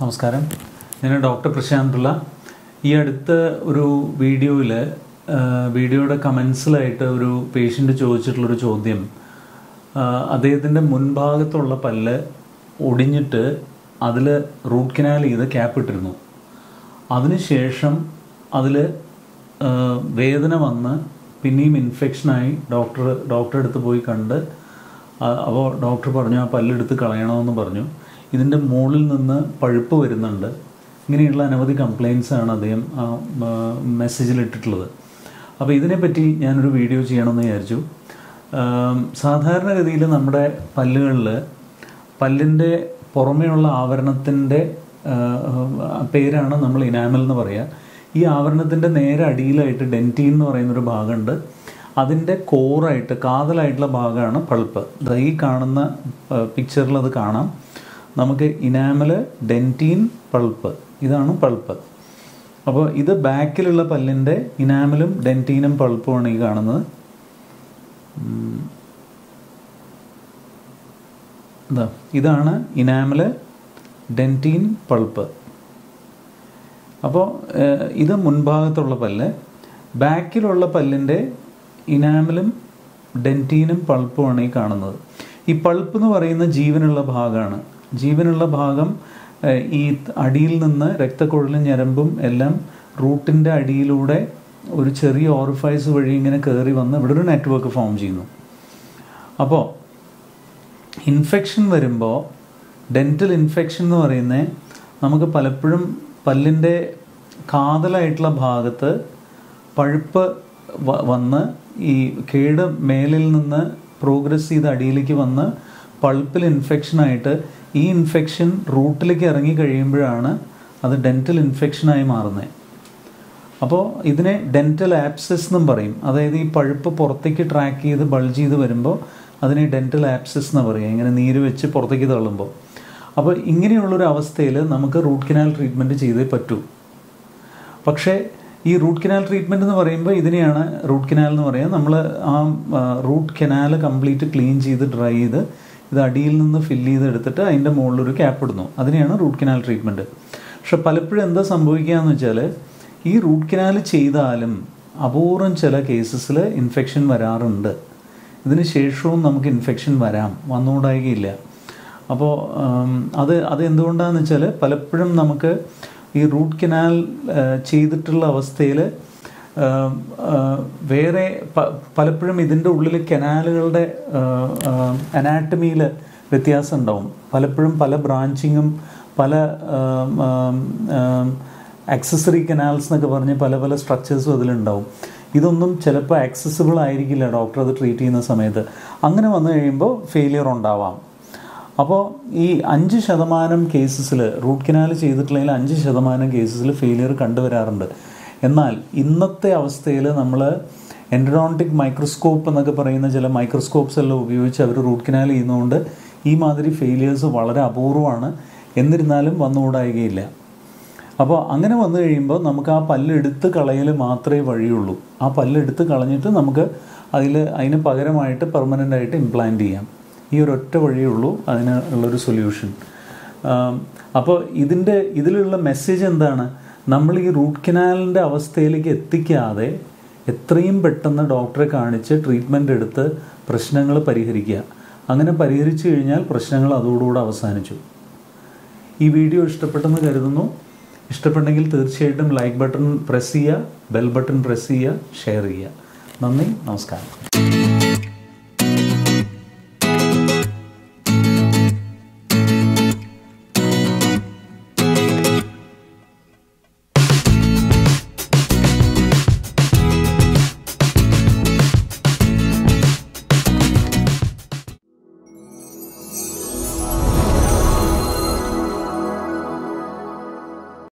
നമസ്കാരം ഞാൻ ഡോക്ടർ പ്രശാന്ത് പിള്ള ഈ അടുത്ത ഒരു വീഡിയോയിൽ വീഡിയോയുടെ കമൻസിലായിട്ട് ഒരു പേഷ്യൻ്റ് ചോദിച്ചിട്ടുള്ളൊരു ചോദ്യം അദ്ദേഹത്തിൻ്റെ മുൻഭാഗത്തുള്ള പല്ല് ഒടിഞ്ഞിട്ട് അതിൽ റൂട്ട് കനാൽ ചെയ്ത് ക്യാപ്പ് ഇട്ടിരുന്നു അതിനുശേഷം അതിൽ വേദന വന്ന് പിന്നെയും ഇൻഫെക്ഷനായി ഡോക്ടർ ഡോക്ടറെ അടുത്ത് പോയി കണ്ട് അപ്പോൾ ഡോക്ടർ പറഞ്ഞു ആ പല്ലെടുത്ത് കളയണമെന്ന് പറഞ്ഞു ഇതിൻ്റെ മുകളിൽ നിന്ന് പഴുപ്പ് വരുന്നുണ്ട് ഇങ്ങനെയുള്ള അനവധി കംപ്ലയിൻസ് ആണ് അദ്ദേഹം ആ മെസ്സേജിൽ ഇട്ടിട്ടുള്ളത് അപ്പോൾ ഇതിനെപ്പറ്റി ഞാനൊരു വീഡിയോ ചെയ്യണമെന്ന് വിചാരിച്ചു സാധാരണഗതിയിൽ നമ്മുടെ പല്ലുകളിൽ പല്ലിൻ്റെ പുറമേയുള്ള ആവരണത്തിൻ്റെ പേരാണ് നമ്മൾ ഇനാമൽ എന്ന് പറയുക ഈ ആവരണത്തിൻ്റെ നേരെ അടിയിലായിട്ട് ഡെൻറ്റീൻ എന്ന് പറയുന്നൊരു ഭാഗമുണ്ട് അതിൻ്റെ കോറായിട്ട് കാതലായിട്ടുള്ള ഭാഗമാണ് പൾപ്പ് ഈ കാണുന്ന പിക്ചറിൽ അത് കാണാം നമുക്ക് ഇനാമല് ഡെൻറ്റീൻ പൾപ്പ് ഇതാണ് പൾപ്പ് അപ്പോൾ ഇത് ബാക്കിലുള്ള പല്ലിൻ്റെ ഇനാമലും ഡെൻറ്റീനും പൾപ്പുമാണ് ഈ കാണുന്നത് ഇതാ ഇതാണ് ഇനാമല് ഡെൻറ്റീൻ പൾപ്പ് അപ്പോൾ ഇത് മുൻഭാഗത്തുള്ള പല്ല് ബാക്കിലുള്ള പല്ലിൻ്റെ ഇനാമലും ഡെൻറ്റീനും പൾപ്പുമാണ് ഈ കാണുന്നത് ഈ പൾപ്പ് എന്ന് പറയുന്ന ജീവനുള്ള ഭാഗമാണ് ജീവനുള്ള ഭാഗം ഈ അടിയിൽ നിന്ന് രക്തക്കുഴലും ഞരമ്പും എല്ലാം റൂട്ടിൻ്റെ അടിയിലൂടെ ഒരു ചെറിയ ഓറിഫൈസ് വഴി ഇങ്ങനെ കയറി വന്ന് ഇവിടെ ഒരു നെറ്റ്വർക്ക് ഫോം ചെയ്യുന്നു അപ്പോൾ ഇൻഫെക്ഷൻ വരുമ്പോൾ ഡെൻറ്റൽ ഇൻഫെക്ഷൻ എന്ന് പറയുന്നത് നമുക്ക് പലപ്പോഴും പല്ലിൻ്റെ കാതലായിട്ടുള്ള ഭാഗത്ത് പഴുപ്പ് വന്ന് ഈ കേട് മേലിൽ നിന്ന് പ്രോഗ്രസ് ചെയ്ത് അടിയിലേക്ക് വന്ന് പൾപ്പിൽ ഇൻഫെക്ഷനായിട്ട് ഈ ഇൻഫെക്ഷൻ റൂട്ടിലേക്ക് ഇറങ്ങി കഴിയുമ്പോഴാണ് അത് ഡെൻറ്റൽ ഇൻഫെക്ഷനായി മാറുന്നത് അപ്പോൾ ഇതിനെ ഡെൻറ്റൽ ആപ്സസ് എന്നും പറയും അതായത് ഈ പഴുപ്പ് പുറത്തേക്ക് ട്രാക്ക് ചെയ്ത് ബൾജ് ചെയ്ത് വരുമ്പോൾ അതിനെ ഡെൻറ്റൽ ആപ്സസ് എന്ന് പറയുക ഇങ്ങനെ നീര് വെച്ച് പുറത്തേക്ക് തള്ളുമ്പോൾ അപ്പോൾ ഇങ്ങനെയുള്ളൊരു അവസ്ഥയിൽ നമുക്ക് റൂട്ട് കനാൽ ട്രീറ്റ്മെൻറ്റ് ചെയ്തേ പറ്റൂ പക്ഷേ ഈ റൂട്ട് കനാൽ ട്രീറ്റ്മെൻറ്റ് എന്ന് പറയുമ്പോൾ ഇതിനെയാണ് റൂട്ട് കനാൽ എന്ന് പറയുക നമ്മൾ ആ റൂട്ട് കനാൽ കംപ്ലീറ്റ് ക്ലീൻ ചെയ്ത് ഡ്രൈ ചെയ്ത് ഇത് അടിയിൽ നിന്ന് ഫില്ല് ചെയ്ത് എടുത്തിട്ട് അതിൻ്റെ മുകളിലൊരു ക്യാപ്പ് ഇടുന്നു അതിനെയാണ് റൂട്ട് കനാൽ ട്രീറ്റ്മെൻറ്റ് പക്ഷെ പലപ്പോഴും എന്താ സംഭവിക്കുക എന്ന് വെച്ചാൽ ഈ റൂട്ട് കനാൽ ചെയ്താലും അപൂർവം ചില കേസസിൽ ഇൻഫെക്ഷൻ വരാറുണ്ട് ഇതിന് ശേഷവും നമുക്ക് ഇൻഫെക്ഷൻ വരാം വന്നുകൂടായികയില്ല അപ്പോൾ അത് അത് എന്തുകൊണ്ടാണെന്ന് വെച്ചാൽ പലപ്പോഴും നമുക്ക് ഈ റൂട്ട് കനാൽ ചെയ്തിട്ടുള്ള അവസ്ഥയിൽ വേറെ പലപ്പോഴും ഇതിൻ്റെ ഉള്ളിൽ കനാലുകളുടെ അനാട്ടമിയിൽ വ്യത്യാസം ഉണ്ടാവും പലപ്പോഴും പല ബ്രാഞ്ചിങ്ങും പല ആക്സസറി കനാൽസ് എന്നൊക്കെ പറഞ്ഞ് പല പല സ്ട്രക്ചേഴ്സും അതിലുണ്ടാവും ഇതൊന്നും ചിലപ്പോൾ ആക്സസിബിൾ ആയിരിക്കില്ല ഡോക്ടർ അത് ട്രീറ്റ് ചെയ്യുന്ന സമയത്ത് അങ്ങനെ വന്നു കഴിയുമ്പോൾ ഫെയിലിയർ ഉണ്ടാവാം അപ്പോൾ ഈ അഞ്ച് ശതമാനം കേസസിൽ റൂട്ട് കനാൽ ചെയ്തിട്ടുള്ളതിൽ അഞ്ച് ശതമാനം കേസസിൽ ഫെയിലിയർ കണ്ടുവരാറുണ്ട് എന്നാൽ ഇന്നത്തെ അവസ്ഥയിൽ നമ്മൾ എൻഡ്രോണ്ടിക് മൈക്രോസ്കോപ്പ് എന്നൊക്കെ പറയുന്ന ചില മൈക്രോസ്കോപ്സ് എല്ലാം ഉപയോഗിച്ച് അവർ റൂട്ട് കനാൽ ചെയ്യുന്നതുകൊണ്ട് ഈ മാതിരി ഫെയിലിയേഴ്സ് വളരെ അപൂർവമാണ് എന്നിരുന്നാലും വന്നുകൂടായികയില്ല അപ്പോൾ അങ്ങനെ വന്നു കഴിയുമ്പോൾ നമുക്ക് ആ പല്ലെടുത്ത് കളയൽ മാത്രമേ വഴിയുള്ളൂ ആ പല്ലെടുത്ത് കളഞ്ഞിട്ട് നമുക്ക് അതിൽ അതിന് പകരമായിട്ട് പെർമനൻ്റ് ആയിട്ട് ഇംപ്ലാന്റ് ചെയ്യാം ഈ ഒരു ഒറ്റ വഴിയേ ഉള്ളൂ അതിന് ഉള്ളൊരു സൊല്യൂഷൻ അപ്പോൾ ഇതിൻ്റെ ഇതിലുള്ള മെസ്സേജ് എന്താണ് നമ്മൾ ഈ റൂട്ട് കനാലിൻ്റെ അവസ്ഥയിലേക്ക് എത്തിക്കാതെ എത്രയും പെട്ടെന്ന് ഡോക്ടറെ കാണിച്ച് ട്രീറ്റ്മെൻ്റ് എടുത്ത് പ്രശ്നങ്ങൾ പരിഹരിക്കുക അങ്ങനെ പരിഹരിച്ചു കഴിഞ്ഞാൽ പ്രശ്നങ്ങൾ അതോടുകൂടെ അവസാനിച്ചു ഈ വീഡിയോ ഇഷ്ടപ്പെട്ടെന്ന് കരുതുന്നു ഇഷ്ടപ്പെട്ടെങ്കിൽ തീർച്ചയായിട്ടും ലൈക്ക് ബട്ടൺ പ്രസ് ചെയ്യുക ബെൽ ബട്ടൺ പ്രസ് ചെയ്യുക ഷെയർ ചെയ്യുക നന്ദി നമസ്കാരം